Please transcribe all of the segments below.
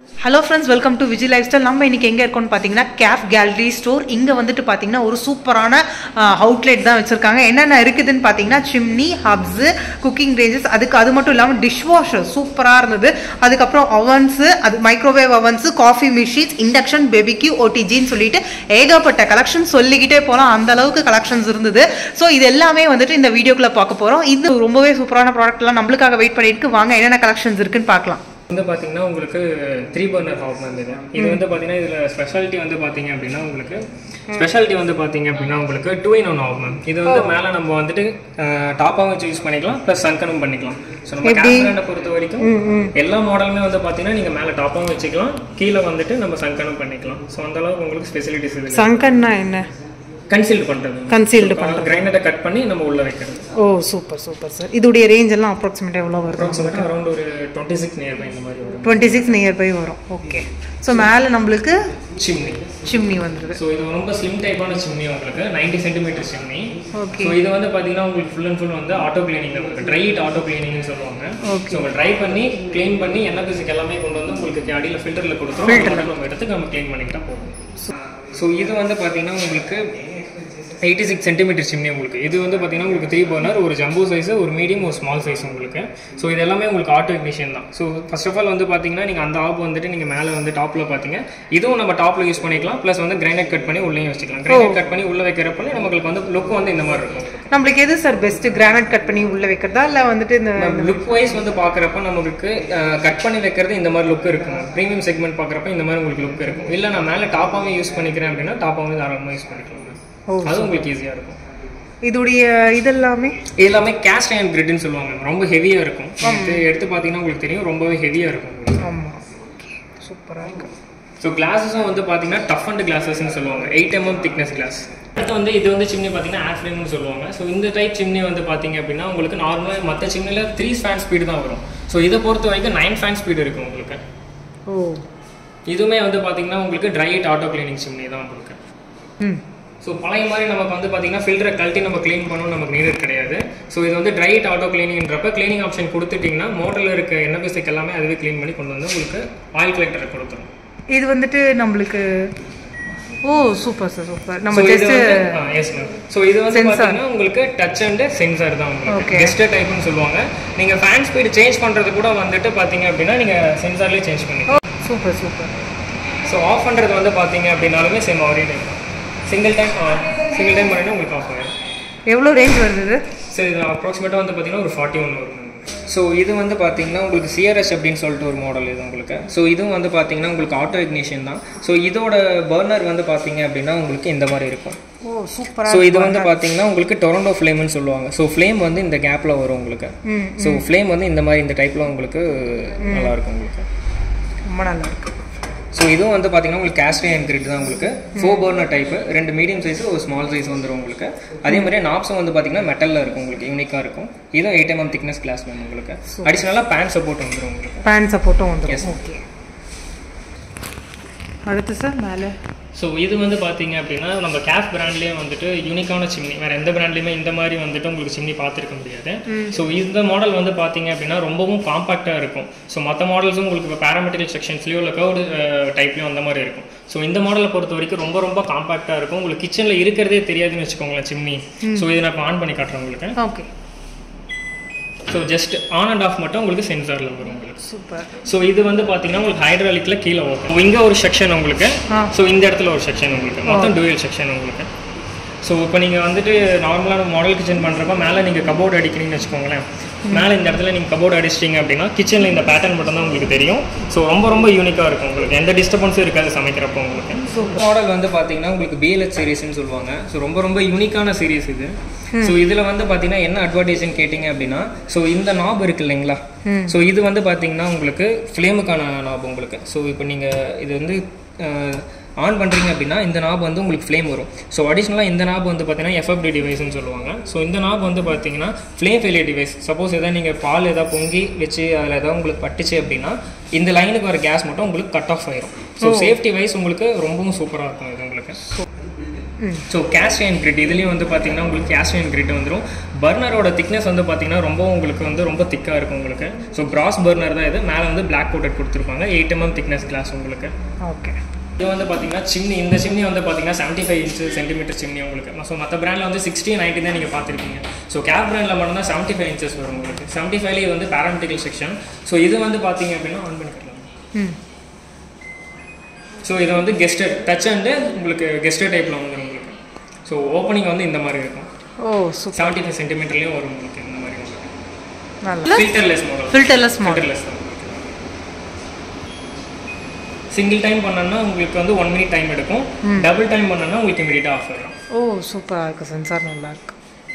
Hello friends welcome to Vijay lifestyle நம்ம இன்னைக்கு எங்கே இருக்கோம்னு பார்த்தீங்கன்னா கேஃப் கேலரி ஸ்டோர் இங்கே வந்துட்டு பார்த்தீங்கன்னா ஒரு சூப்பரான அவுட்லெட் தான் வச்சுருக்காங்க என்னென்ன இருக்குதுன்னு பார்த்தீங்கன்னா சிம்னி ஹப்ஸு குக்கிங் ரேஞ்சஸ் அதுக்கு அது மட்டும் இல்லாமல் டிஷ் வாஷர் சூப்பராக இருந்தது அதுக்கப்புறம் அவன்ஸு அது microwave ovens coffee machines induction barbecue ஓடிஜின்னு சொல்லிட்டு ஏகப்பட்ட கலெக்ஷன் சொல்லிக்கிட்டே போகலாம் அந்த அளவுக்கு கலெக்ஷன்ஸ் இருந்தது ஸோ இது எல்லாமே வந்துட்டு இந்த வீடியோக்குள்ளே பார்க்க போகிறோம் இது ரொம்பவே சூப்பரான ப்ராடக்ட்லாம் நம்மளுக்காக வெயிட் பண்ணிட்டு வாங்க என்னென்ன கலெக்ஷன்ஸ் இருக்குன்னு பார்க்கலாம் வந்து பார்த்தீங்கன்னா உங்களுக்கு த்ரீ பர்னர் ஹாப் வந்து இது இது வந்து பார்த்தீங்கன்னா இதில் ஸ்பெஷாலிட்டி வந்து பார்த்தீங்க அப்படின்னா உங்களுக்கு ஸ்பெஷாலிட்டி வந்து பார்த்தீங்க அப்படின்னா உங்களுக்கு two in one hob ma'am இது வந்து மேலே நம்ம வந்துட்டு டாப்பாக வச்சு யூஸ் பண்ணிக்கலாம் ப்ளஸ் சங்கனும் பண்ணிக்கலாம் ஸோ நம்ம கேமரா பொறுத்த வரைக்கும் எல்லா மாடலுமே வந்து பார்த்தீங்கன்னா நீங்கள் மேலே டாப்பாகவும் வச்சுக்கலாம் கீழே வந்துட்டு நம்ம சங்கனும் பண்ணிக்கலாம் ஸோ அந்த அளவுக்கு உங்களுக்கு ஃபெசிலிட்டிஸ் இது சங்கன்னா என்ன கன்சீல்டு பண்ணுறது கன்சீல்டு கிரைண்டரை கட் பண்ணி நம்ம உள்ளே வைக்கிறது ஓ சூப்பர் சூப்பர் சார் இதோடைய ரேஞ்ச் எல்லாம் அப்ராக்சிமேட்டாக எவ்வளோ வருது அப்ராக்சிமேட்டாக அரௌண்ட் ஒரு டுவெண்ட்டி சிக்ஸ் நியர்பை இந்த மாதிரி வரும் டுவெண்ட்டி சிக்ஸ் நியர் பை வரும் ஓகே ஸோ மேலே நம்மளுக்கு சிம்னி சிம்னி வந்துருது ஸோ இது ரொம்ப ஸ்லிம் டைப்பான சிம்னி உங்களுக்கு ninety centimetre chimney okay so இது வந்து பார்த்தீங்கன்னா உங்களுக்கு ஃபுல் அண்ட் ஃபுல் வந்து ஆட்டோ கிளீனிங் உங்களுக்கு ட்ரை ஆட்டோ கிளீனிங்னு சொல்லுவாங்க ஸோ உங்க ட்ரை பண்ணி க்ளீன் பண்ணி எண்ணெய் பிசுக்கு எல்லாமே கொண்டு வந்து உங்களுக்கு அடியில் ஃபில்டரில் கொடுத்துரும் அதுக்கப்புறம் நம்ம எடுத்து நம்ம க்ளீன் பண்ணிக்கிட்டா போதும் ஸோ இது வந்து பார்த்தீங்கன்னா உங்களுக்கு எயிட்டி சிக்ஸ் சென்டிமீட்டர் சிம்னி உங்களுக்கு இது வந்து பார்த்தீங்கன்னா உங்களுக்கு த்ரீ பர்னர் ஒரு ஜம்போ சைஸ் ஒரு மீடியம் ஒரு ஸ்மால் சைஸ் உங்களுக்கு ஸோ இது எல்லாமே உங்களுக்கு ஆட்டோ இக்னிஷன் தான் ஸோ ஃபர்ஸ்ட் ஆஃப் ஆல் வந்து பார்த்தீங்கன்னா நீங்கள் அந்த ஆப் வந்துட்டு நீங்கள் மேலே வந்து டாப்பில் பார்த்தீங்க இதுவும் நம்ம டாப்பில் யூஸ் பண்ணிக்கலாம் ப்ளஸ் வந்து கிரைனைட் கட் பண்ணி உள்ளேயும் வச்சுக்கலாம் கிரைனைட் கட் பண்ணி உள்ளே வைக்கிறப்ப நமக்கு வந்து லுக் வந்து இந்த மாதிரி இருக்கும் நம்மளுக்கு எது சார் பெஸ்ட் கிரானைட் கட் பண்ணி உள்ள வைக்கிறதா இல்லை வந்துட்டு இந்த லுக் வைஸ் வந்து பார்க்குறப்ப நமக்கு கட் பண்ணி வைக்கிறது இந்த மாதிரி லுக் இருக்கும் ப்ரீமியம் செக்மெண்ட் பார்க்குறப்ப இந்த மாதிரி உங்களுக்கு லுக் இருக்கும் இல்லை நான் மேலே டாப்பாகவே யூஸ் பண்ணிக்கிறேன் அப்படின்னா டாப்பாகவே தாராளமாக யூஸ் பண்ணிக்கலாம் ஓ. அது உங்களுக்கு ஈஸியாக இருக்கும் இதோடைய இதெல்லாமே இது எல்லாமே கேஸ்ட் அயன் கிரிட்னு சொல்லுவாங்க ரொம்ப ஹெவியாக இருக்கும் இது எடுத்து பார்த்தீங்கன்னா உங்களுக்கு தெரியும் ரொம்பவே ஹெவியாக இருக்கும் உங்களுக்கு ஆமாம் சூப்பராக இருக்கு ஸோ கிளாஸஸும் வந்து பார்த்தீங்கன்னா டஃப் அண்ட் கிளாஸஸ்னு சொல்லுவாங்க எயிட் எம்எம் திக்னஸ் கிளாஸ் அடுத்து வந்து இது வந்து சிம்னி பார்த்தீங்கன்னா ஏர் ஃப்ரேம்னு சொல்லுவாங்க ஸோ இந்த டைப் சிம்னி வந்து பார்த்தீங்க அப்படின்னா உங்களுக்கு நார்மலாக மற்ற சிம்னியில் த்ரீ ஃபேன் ஸ்பீடு தான் வரும் ஸோ இதை பொறுத்த வரைக்கும் நைன் ஃபேன் ஸ்பீடு இருக்கும் உங்களுக்கு ஓ இதுவுமே வந்து பார்த்தீங்கன்னா உங்களுக்கு dry heat auto cleaning chimney தான் உங்களுக்கு ம் ஸோ பழைய மாதிரி நமக்கு வந்து பார்த்தீங்கன்னா ஃபில்டரை கழட்டி நம்ம க்ளீன் பண்ணணும் நமக்கு நீடட் கிடையாது ஸோ இது வந்து ட்ரை ஹீட் ஆட்டோ கிளீனிங்ன்றப்ப க்ளீனிங் ஆப்ஷன் கொடுத்துட்டிங்கன்னா மோட்டரில் இருக்க எண்ணெய் பிசுக்கு எல்லாமே அதுவே க்ளீன் பண்ணி கொண்டு வந்து உங்களுக்கு ஆயில் கலெக்டரை கொடுத்துரும் இது வந்துட்டு நம்மளுக்கு ஓ சூப்பர் சார் சூப்பர் நம்ம So, இது ஜஸ்ட் வந்து- ஆ, yes ma'am. So, இது வந்து பார்த்தீங்கன்னா உங்களுக்கு டச் அண்ட் சென்சார் தான் உங்களுக்கு Okay. கெஸ்டர் டைப்னு சொல்லுவாங்க நீங்க ஃபேன் ஸ்பீடு சேஞ்ச் பண்றது கூட வந்துட்டு பாத்தீங்க அப்படின்னா நீங்க சென்சார்லயே சேஞ்ச் பண்ணிக்கலாம் சூப்பர் சூப்பர் ஸோ ஆஃப் பண்றது வந்து பாத்தீங்க அப்படின்னாலுமே சேம் ஆரி type single time single time பண்ணினா உங்களுக்கு ஆஃப் ஆயிடும் எவ்வளோ ரேஞ்ச் வருது இது ஸோ இது அப்ராக்சிமேட்டாக வந்து பார்த்தீங்கன்னா ஒரு ஃபார்ட்டி ஒன் வரும் ஸோ இது வந்து பார்த்தீங்கன்னா உங்களுக்கு சிஆர்எஸ் அப்படின்னு சொல்லிட்டு ஒரு மாடல் இது உங்களுக்கு ஸோ இதுவும் வந்து பார்த்தீங்கன்னா உங்களுக்கு ஆட்டோ இக்னிஷன் தான் ஸோ இதோட பர்னர் வந்து பார்த்தீங்க அப்படின்னா உங்களுக்கு இந்த மாதிரி இருக்கும் ஓ சூப்பராக ஸோ இது வந்து பார்த்தீங்கன்னா உங்களுக்கு டொரண்டோ ஃப்ளேம்னு சொல்லுவாங்க ஸோ ஃப்ளேம் வந்து இந்த கேப்பில் வரும் உங்களுக்கு ம் ஸோ ஃப்ளேம் வந்து இந்த மாதிரி இந்த டைப்பில் உங்களுக்கு நல்லா இருக்கும் உங்களுக்கு ரொம்ப நல்லா இருக்கு ஸோ இதுவும் வந்து பார்த்தீங்கன்னா உங்களுக்கு கேஸ்ட் அண்ட் கிரிட் தான் உங்களுக்கு ஃபோர் பர்னர் டைப்பு ரெண்டு மீடியம் சைஸ் ஒரு ஸ்மால் சைஸ் வந்துடும் உங்களுக்கு அதே மாதிரி நாப்ஸும் வந்து பார்த்தீங்கன்னா மெட்டலில் இருக்கும் உங்களுக்கு யூனிக்காக இருக்கும் இதுவும் eight mm thickness glass ma'am உங்களுக்கு அடிஷ்னலாக பேன் சப்போர்ட் வந்துடும் உங்களுக்கு பேன் சப்போர்ட்டும் வந்துடும் Yes. ஓகே அடுத்து சார் மேலே ஸோ இது வந்து பார்த்தீங்க அப்படின்னா நம்ம கேஃப் பிராண்ட்லேயே வந்துட்டு யூனிக்கான சிம்னி வேறு எந்த பிராண்ட்லேயுமே இந்த மாதிரி வந்துட்டு உங்களுக்கு சிம்னி பார்த்துருக்க முடியாது ஸோ இந்த மாடல் வந்து பார்த்தீங்க அப்படின்னா ரொம்பவும் காம்பாக்டாக இருக்கும் ஸோ மற்ற மாடல்ஸும் உங்களுக்கு இப்போ பேராமெட்ரிக் செக்ஷன்ஸ்லையோ இல்லை கவுடு டைப்லையும் அந்த மாதிரி இருக்கும் ஸோ இந்த மாடலை பொறுத்த வரைக்கும் ரொம்ப ரொம்ப காம்பாக்டாக இருக்கும் உங்களுக்கு கிச்சனில் இருக்கிறதே தெரியாதுன்னு வச்சுக்கோங்களேன் சிம்னி ஸோ இதை நான் ஆன் பண்ணி காட்டுறேன் உங்களுக்கு okay so just on and off மட்டும் உங்களுக்கு சென்சாரில் வரும் உங்களுக்கு சூப்பர் ஸோ இது வந்து பார்த்தீங்கன்னா உங்களுக்கு ஹைட்ராலிக்கில் கீழே ஓப்பன் இங்கே ஒரு செக்ஷன் உங்களுக்கு ஆ. ஸோ இந்த இடத்துல ஒரு செக்ஷன் உங்களுக்கு மொத்தம் டூயல் செக்ஷன் உங்களுக்கு ஸோ இப்போ நீங்கள் வந்துட்டு நார்மலான மாடல் கிச்சன் பண்ணுறப்ப மேலே நீங்கள் கபோர்டு அடிக்கிறீங்கன்னு வச்சுக்கோங்களேன் மேலே இந்த இடத்துல நீங்கள் கபோர்டு அடிச்சிட்டிங்க அப்படின்னா கிச்சனில் இந்த பேட்டர்ன் மட்டும் தான் உங்களுக்கு தெரியும் ஸோ ரொம்ப ரொம்ப யூனிக்காக இருக்கும் உங்களுக்கு எந்த டிஸ்டர்பன்ஸும் இருக்காது சமைக்கிறப்போ உங்களுக்கு மாடல் வந்து பார்த்தீங்கன்னா உங்களுக்கு பிஎல்எச் சீரிஸ்னு சொல்லுவாங்க ஸோ ரொம்ப ரொம்ப யூனிக்கான சீரிஸ் இது ஸோ இதில் வந்து பார்த்தீங்கன்னா என்ன அட்வான்டேஜ்னு கேட்டிங்க அப்படின்னா ஸோ இந்த நாப் இருக்கு இல்லைங்களா ஸோ இது வந்து பார்த்தீங்கன்னா உங்களுக்கு ஃப்ளேமுக்கான நாப் உங்களுக்கு ஸோ இப்போ நீங்கள் இது வந்து ஆன் பண்ணுறீங்க அப்படின்னா இந்த நாப் வந்து உங்களுக்கு ஃப்ளேம் வரும் ஸோ அடிஷ்னலாக இந்த நாப் வந்து பார்த்தீங்கன்னா எஃப்எஃப்டி டிவைஸ்னு சொல்லுவாங்க ஸோ இந்த நாப் வந்து பார்த்தீங்கன்னா ஃப்ளேம் ஃபெயிலியர் டிவைஸ் சப்போஸ் எதாவது நீங்கள் பால் எதாவது பொங்கி வச்சு அதில் ஏதாவது உங்களுக்கு பட்டுச்சு அப்படின்னா இந்த லைனுக்கு வர கேஸ் மட்டும் உங்களுக்கு கட் ஆஃப் ஆயிரும் ஸோ சேஃப்டி வைஸ் உங்களுக்கு ரொம்பவும் சூப்பராக இருக்கும் இது உங்களுக்கு ம் ஸோ கேஸ்ட் அயன் கிரிட் இதுலேயும் வந்து பார்த்தீங்கன்னா உங்களுக்கு கேஸ்ட் அயன் கிரிட் வந்துடும் பர்னரோட திக்னஸ் வந்து பார்த்தீங்கன்னா ரொம்ப உங்களுக்கு வந்து ரொம்ப திக்காக இருக்கும் உங்களுக்கு ஸோ கிராஸ் பர்னர் தான் இது மேலே வந்து பிளாக் கோட்டட் கொடுத்துருப்பாங்க எயிட் எம்எம் திக்னஸ் கிளாஸ் உங்களுக்கு ஓகே இது வந்து பார்த்தீங்கன்னா சிம்னி இந்த சிம்னி வந்து பார்த்தீங்கன்னா seventy five inch centimetre chimney உங்களுக்கு ஸோ மற்ற பிராண்டில் வந்து சிக்ஸ்டி நைன்ட்டி தான் நீங்கள் பார்த்துருக்கீங்க ஸோ கேப் பிராண்டில் மட்டும்தான் செவன்ட்டி ஃபைவ் இன்ச்சஸ் வரும் உங்களுக்கு செவன்ட்டி ஃபைவ்லேயே வந்து பேராமெட்டிக்கல் செக்ஷன் ஸோ இது வந்து பார்த்தீங்க அப்படின்னா ஆன் பண்ணிக்கலாம் ம் ஸோ இது வந்து கெஸ்டட் டச் அண்டு உங்களுக்கு கெஸ்டட் டைப்பில் வந்துடும் உங்களுக்கு ஸோ ஓப்பனிங் வந்து இந்த மாதிரி இருக்கும் ஓ சூப்பர் செவன்ட்டி ஃபைவ் சென்டிமீட்டர்லேயும் வரும் உங்களுக்கு இந்த மாதிரி உங்களுக்கு நல்லா filterless model filterless model filterless தான் சிங்கிள் டைம் பண்ணோம்னா உங்களுக்கு வந்து ஒன் மினிட் டைம் எடுக்கும் டபுள் டைம் பண்ணோம்னா உங்களுக்கு இமீடியட்டாக ஆஃப் ஆயிடும் ஓ சூப்பராக இருக்குது சென்சார் நல்லா இருக்கு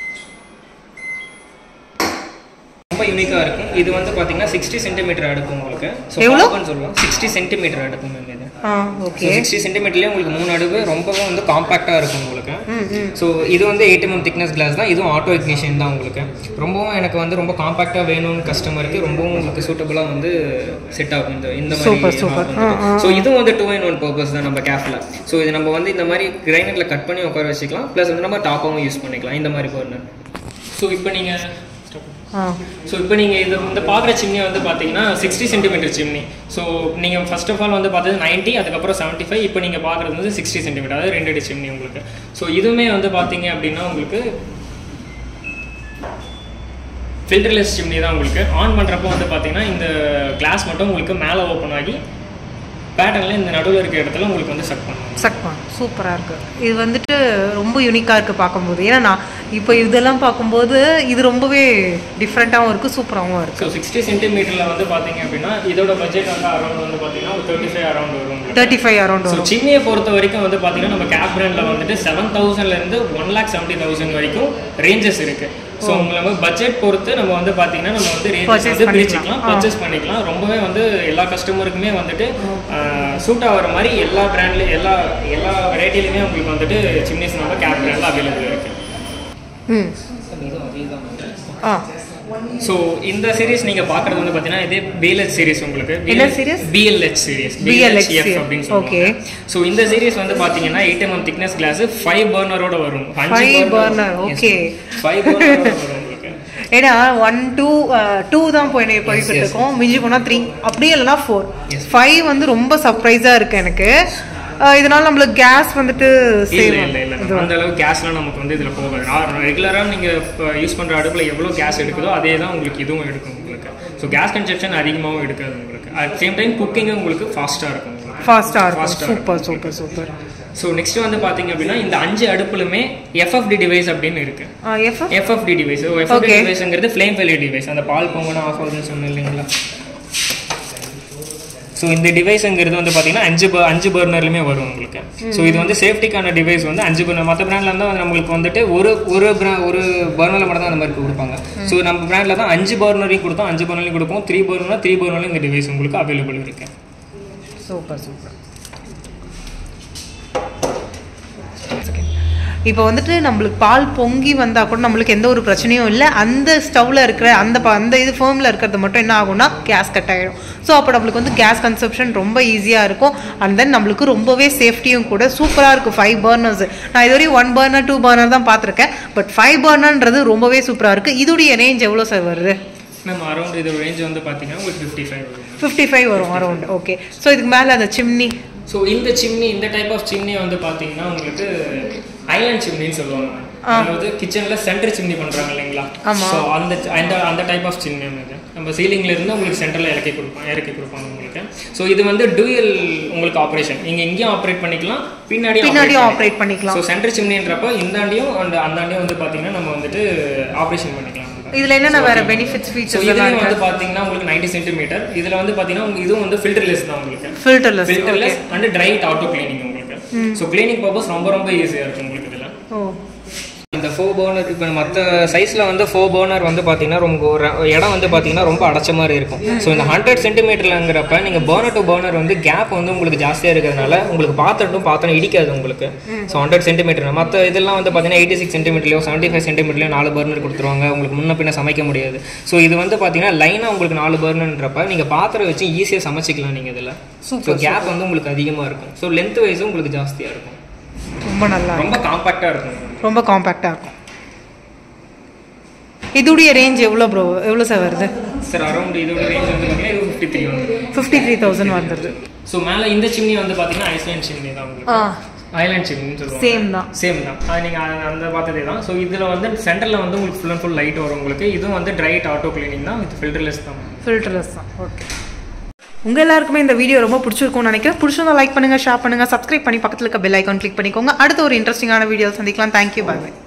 ரொம்ப யூனிக்காக இருக்கும் இது வந்து பார்த்தீங்கன்னா சிக்ஸ்டி சென்டிமீட்டர் அடுக்கும் உங்களுக்கு ஸோ எவ்வளோ? சொல்லுவோம் சிக்ஸ்டி சென்டிமீட்டர் அடுக்கும் மேம் இது ஆ ஸோ ஓகே சிக்ஸ்டி சென்டிமீட்டர்லேயே உங்களுக்கு மூணு அடுக்கு ரொம்பவும் வந்து காம்பாக்டாக இருக்கும் உங்களுக்கு ம் ம் ஸோ இது வந்து எயிட் எம்எம் திக்னஸ் கிளாஸ் தான் இதுவும் ஆட்டோ இக்னிஷன் தான் உங்களுக்கு ரொம்பவும் எனக்கு வந்து ரொம்ப காம்பாக்டாக வேணும்னு கஸ்டமருக்கு ரொம்பவும் உங்களுக்கு சூட்டபுளாக வந்து செட் ஆகும் இந்த இந்த Super, super. ஆ, ஆ, ஸோ இதுவும் வந்து டூ இன் ஒன் பர்பஸ் தான் நம்ம கேஃபில் ஸோ இது நம்ம வந்து இந்த மாதிரி கிரைண்டரில் கட் பண்ணி உட்கார வச்சுக்கலாம் ப்ளஸ் வந்து நம்ம டாப்பாகவும் யூஸ் பண்ணிக்கலாம் இந்த மாதிரி பர்னர் ஸோ இப்போ நீங்கள் ஆ ஸோ இப்போ நீங்கள் இது இந்த பார்க்குற சிம்னி வந்து பார்த்தீங்கன்னா சிக்ஸ்டி சென்டிமீட்டர் சிம்னி ஸோ நீங்கள் ஃபர்ஸ்ட் ஆஃப் ஆல் வந்து பார்த்தது 90 அதுக்கப்புறம் செவன்ட்டி ஃபைவ் இப்போ நீங்கள் பார்க்குறது வந்து சிக்ஸ்டி சென்டிமீட்டர் அதாவது ரெண்டு அடி சிம்னி உங்களுக்கு ஸோ இதுவுமே வந்து பார்த்தீங்க அப்படின்னா உங்களுக்கு ஃபில்டர்லெஸ் சிம்னி தான் உங்களுக்கு ஆன் பண்ணுறப்போ வந்து பார்த்தீங்கன்னா இந்த கிளாஸ் மட்டும் உங்களுக்கு மேலே ஓப்பன் ஆகி பேட்டர்னில் இந்த நடுவில் இருக்க இடத்துல உங்களுக்கு வந்து சக் பண்ணும் சக்மா சூப்பராக இருக்குது இது வந்துட்டு ரொம்ப யூனிக்காக இருக்குது பார்க்கும்போது ஏன்னா நான் இப்போ இதெல்லாம் பார்க்கும்போது இது ரொம்பவே டிஃப்ரெண்ட்டாகவும் இருக்குது சூப்பராகவும் இருக்குது ஸோ சிக்ஸ்டி சென்டிமீட்டரில் வந்து பார்த்தீங்க அப்படின்னா இதோட பட்ஜெட் வந்து அரௌண்ட் வந்து பார்த்தீங்கன்னா ஒரு தேர்ட்டி ஃபைவ் அரௌண்ட் வரும் உங்களுக்கு. தேர்ட்டி ஃபைவ் அரௌண்ட் ஸோ வரும் சின்னியை பொறுத்த வரைக்கும் வந்து பார்த்தீங்கன்னா நம்ம கேப் பிராண்டில் வந்துட்டு செவன் தௌசண்ட்லேருந்து ஒன் லேக் செவன்ட்டி தௌசண்ட் வரைக்கும் ரேஞ்சஸ் இருக்கு ஸோ உங்களுக்கு பட்ஜெட் பொறுத்து நம்ம வந்து பார்த்தீங்கன்னா நம்ம வந்து ரேஞ்சஸ் Purchase வந்து பண்ணிக்கலாம். பிரிச்சுக்கலாம் பர்ச்சேஸ் பண்ணிக்கலாம் ரொம்பவே வந்து எல்லா கஸ்டமருக்குமே வந்துட்டு சூட் ஆகிற மாதிரி எல்லா பிராண்ட்லேயும் எல்லா எல்லா வெரைட்டிலையுமே உங்களுக்கு வந்துட்டு சிம்னிஸ் நம்ம கேப் பிராண்டில் அவைலபிள் இருக்கு ம் ஆ ஸோ இந்த சீரிஸ் நீங்க பார்க்குறது வந்து பார்த்தீங்கன்னா இதே பிஎல்ஹெச் சீரிஸ் உங்களுக்கு என்ன series? BLH series BLH BLHF அப்படின்னு Okay. சொல்லுவாங்க ஸோ இந்த சீரிஸ் வந்து பார்த்தீங்கன்னா eight mm thickness glass five பர்னரோட வரும் Five burner, okay. ஃபைவ் பர்னரோட வரும் உங்களுக்கு ஏன்னா ஒன் டூ டூ தான் போய் போய்கிட்டு yes. இருக்கோம் மிஞ்சி போனால் த்ரீ அப்படியே இல்லைனா ஃபோர் Yes. ஃபைவ் வந்து ரொம்ப சர்ப்ரைஸாக இருக்குது எனக்கு அஹ், இதனால நம்மளுக்கு கேஸ் வந்துட்டு இல்ல சேவ் இல்ல இல்ல அந்த அளவுக்கு கேஸ்லாம் நமக்கு வந்து இதுல போகாது ரெகுலரா நீங்க யூஸ் பண்ற அடுப்புல எவ்வளவு கேஸ் எடுக்குதோ அதே தான் உங்களுக்கு இதுவும் எடுக்கும் உங்களுக்கு ஸோ கேஸ் கன்சப்ஷன் அதிகமாகவும் எடுக்காது உங்களுக்கு அட் சேம் டைம் குக்கிங்கும் உங்களுக்கு ஃபாஸ்ட்டாக இருக்கும் உங்களுக்கு ஃபாஸ்ட்டாக இருக்கும் Fast ஆ super super super so next வந்து பாத்தீங்க அப்படின்னா இந்த அஞ்சு அடுப்புலுமே எஃப்எஃப்டி டிவைஸ் அப்படின்னு இருக்கு F FFD device FFD Okay. டிவைஸ்ங்கிறது ஃப்ளேம் ஃபெயிலியர் டிவைஸ் அந்த பால் பொங்கணும் ஆஃப் ஆகுதுன்னு சொன்னேன் இல்லைங்களா ஸோ இந்த டிவைஸுங்கிறது வந்து பார்த்தீங்கன்னா அஞ்சு ப அஞ்சு பர்னர்லையுமே வரும் உங்களுக்கு ஸோ இது வந்து சேஃப்டிக்கான டிவைஸ் வந்து அஞ்சு பர்னர் மற்ற பிராண்டில் இருந்தால் வந்து நம்மளுக்கு வந்துட்டு ஒரு ஒரு brand- ஒரு பர்னரில் மட்டும் தான் அந்த மாதிரி கொடுப்பாங்க ஸோ நம்ம பிராண்டில் தான் அஞ்சு பர்னரையும் கொடுத்தோம் அஞ்சு பர்னரையும் கொடுப்போம் த்ரீ பர்னர்னா த்ரீ பர்னர்லையும் இந்த டிவைஸ் உங்களுக்கு அவைலபிள் இருக்கு சூப்பர் சூப்பர் இப்போ வந்துட்டு நம்மளுக்கு பால் பொங்கி வந்தால் கூட நம்மளுக்கு எந்த ஒரு பிரச்சனையும் இல்லை அந்த ஸ்டவ்வில் இருக்கிற அந்த ப- அந்த இது ஃபேமில் இருக்கிறது மட்டும் என்ன ஆகும்னா கேஸ் கட் ஆகிடும் ஸோ அப்போ நம்மளுக்கு வந்து கேஸ் கன்சப்ஷன் ரொம்ப ஈஸியாக இருக்கும் அண்ட் தென் நம்மளுக்கு ரொம்பவே சேஃப்டியும் கூட சூப்பராக இருக்கும் ஃபைவ் பர்னர்ஸ் நான் இதுவரையும் ஒன் பர்னர் டூ பர்னர் தான் பார்த்துருக்கேன் பட் ஃபைவ் பர்னர்ன்றது ரொம்பவே சூப்பராக இருக்குது இதோடைய ரேஞ்ச் எவ்வளோ சார் வருது நம்ம அரௌண்ட் இது ரேஞ்ச் வந்து பார்த்தீங்கன்னா உங்களுக்கு ஃபிஃப்டி ஃபைவ் வரும் ஃபிஃப்டி ஃபைவ் வரும் அரௌண்ட் ஓகே ஸோ இதுக்கு மேலே அந்த சிம்னி ஸோ இந்த சிம்னி இந்த டைப் ஆஃப் சிம்னி வந்து பார்த்தீங்கன்னா உங்களுக்கு ஐலாண்ட் சிம்னின்னு சொல்லுவாங்க அதாவது கிச்சன்ல சென்டர் சிம்னி பண்றாங்க இல்லைங்களா ஆமா. ஸோ அந்த அந்த அந்த டைப் ஆஃப் சிம்னி இது நம்ம சீலிங்ல இருந்து உங்களுக்கு சென்டர்ல இறக்கி கொடுப்பாங்க இறக்கி கொடுப்பாங்க உங்களுக்கு ஸோ இது வந்து டூயல் உங்களுக்கு ஆப்ரேஷன் நீங்க இங்கேயும் ஆப்ரேட் பண்ணிக்கலாம் பின்னாடியும் பின்னாடியும் ஆப்ரேட் பண்ணிக்கலாம் ஸோ சென்டர் சிம்னின்றப்போ இந்தாண்டியும் அந்த அந்தாண்டியும் வந்து பார்த்தீங்கன்னா நம்ம வந்துட்டு ஆப்ரேஷன் பண்ணிக்கலாம் இதில் என்னென்ன வேறு பெனிஃபிட்ஸ் ஸோ ஃபீச்சர்ஸ் இதுலேயும் எல்லாம் வந்து பார்த்தீங்கன்னா உங்களுக்கு 90 சென்டிமீட்டர் இதில் வந்து பார்த்தீங்கன்னா உங்களுக்கு இதுவும் வந்து ஃபில்டர்லெஸ் தான் உங்களுக்கு filterless okay filterless and dry auto cleaning உங்களுக்கு ஸோ கிளீனிங் பர்பஸ் ரொம்ப ரொம்ப ஈஸியாக இருக்கும் உங்களுக்கு இதில் ஓ இந்த ஃபோர் பர்னர் இப்போ மற்ற சைஸில் வந்து ஃபோர் பர்னர் வந்து பார்த்தீங்கன்னா ரொம்ப ஒரு இடம் வந்து பார்த்தீங்கன்னா ரொம்ப அடைச்ச மாதிரி இருக்கும் ஸோ இந்த ஹண்ட்ரட் சென்டிமீட்டர்லங்கிறப்ப நீங்கள் பர்னர் டு பர்னர் வந்து கேப் வந்து உங்களுக்கு ஜாஸ்தியாக இருக்கிறதுனால உங்களுக்கு பாத்திரட்டும் பாத்திரம் இடிக்காது உங்களுக்கு ஸோ ஹண்ட்ரட் சென்டிமீட்டர் மற்ற இதெல்லாம் வந்து பார்த்தீங்கன்னா எயிட்டி சிக்ஸ் சென்டிமீட்டர்லையோ செவன்ட்டி ஃபைவ் சென்டிமீட்டர்லையோ நாலு பர்னர் கொடுத்துருவாங்க உங்களுக்கு முன்ன பின்ன சமைக்க முடியாது ஸோ இது வந்து பார்த்தீங்கன்னா லைனாக உங்களுக்கு நாலு பர்னர்ன்றப்ப நீங்கள் பாத்திரம் வச்சு ஈஸியாக சமைச்சிக்கலாம் நீங்கள் இதில் ஸோ கேப் வந்து உங்களுக்கு அதிகமாக இருக்கும் ஸோ லென்த் வைஸும் உங்களுக்கு ஜாஸ்தியாக இருக்கும் ரொம்ப நல்லா இருக்கும். ரொம்ப காம்பாக்டாக இருக்கும் ரொம்ப காம்பேக்டாக இருக்கும் இதுடைய ரேஞ்ச் எவ்வளோ ப்ரோ எவ்வளோ சார் வருது சார் அரௌண்ட் இதோட ரேஞ்ச் வந்து பார்த்தீங்கன்னா இது ஃபிஃப்டி த்ரீ வந்து ஃபிஃப்டி த்ரீ தௌசண்ட் வந்துடுது ஸோ மேலே இந்த சிம்னி வந்து பார்த்தீங்கன்னா ஐஸ்லேண்ட் சிம்னி தான் உங்களுக்கு ஆ ஐலாண்ட் சிம்னின்னு சொல்லுவாங்க சேம் தான் சேம் தான் அது நீங்கள் அந்த பார்த்ததே தான் ஸோ இதில் வந்து சென்டரில் வந்து உங்களுக்கு ஃபுல் அண்ட் ஃபுல் லைட் வரும் உங்களுக்கு இதுவும் வந்து ட்ரைட் ஆட்டோ கிளீனிங் தான் வித் ஃபில்டர்லெஸ் தான் ஃபில்டர்லெஸ் தான் ஓகே உங்கள் எல்லாருக்குமே இந்த வீடியோ ரொம்ப பிடிச்சிருக்கும்னு நினைக்கிறேன் பிடிச்சிருந்தா லைக் பண்ணுங்கள் ஷேர் பண்ணுங்கள் சப்ஸ்கிரைப் பண்ணி பக்கத்தில் இருக்க பெல் ஐக்கான் கிளிக் பண்ணிக்கோங்க அடுத்த ஒரு இன்ட்ரெஸ்டிங்கான வீடியோ சந்திக்கலாம் தேங்க்யூ பாய்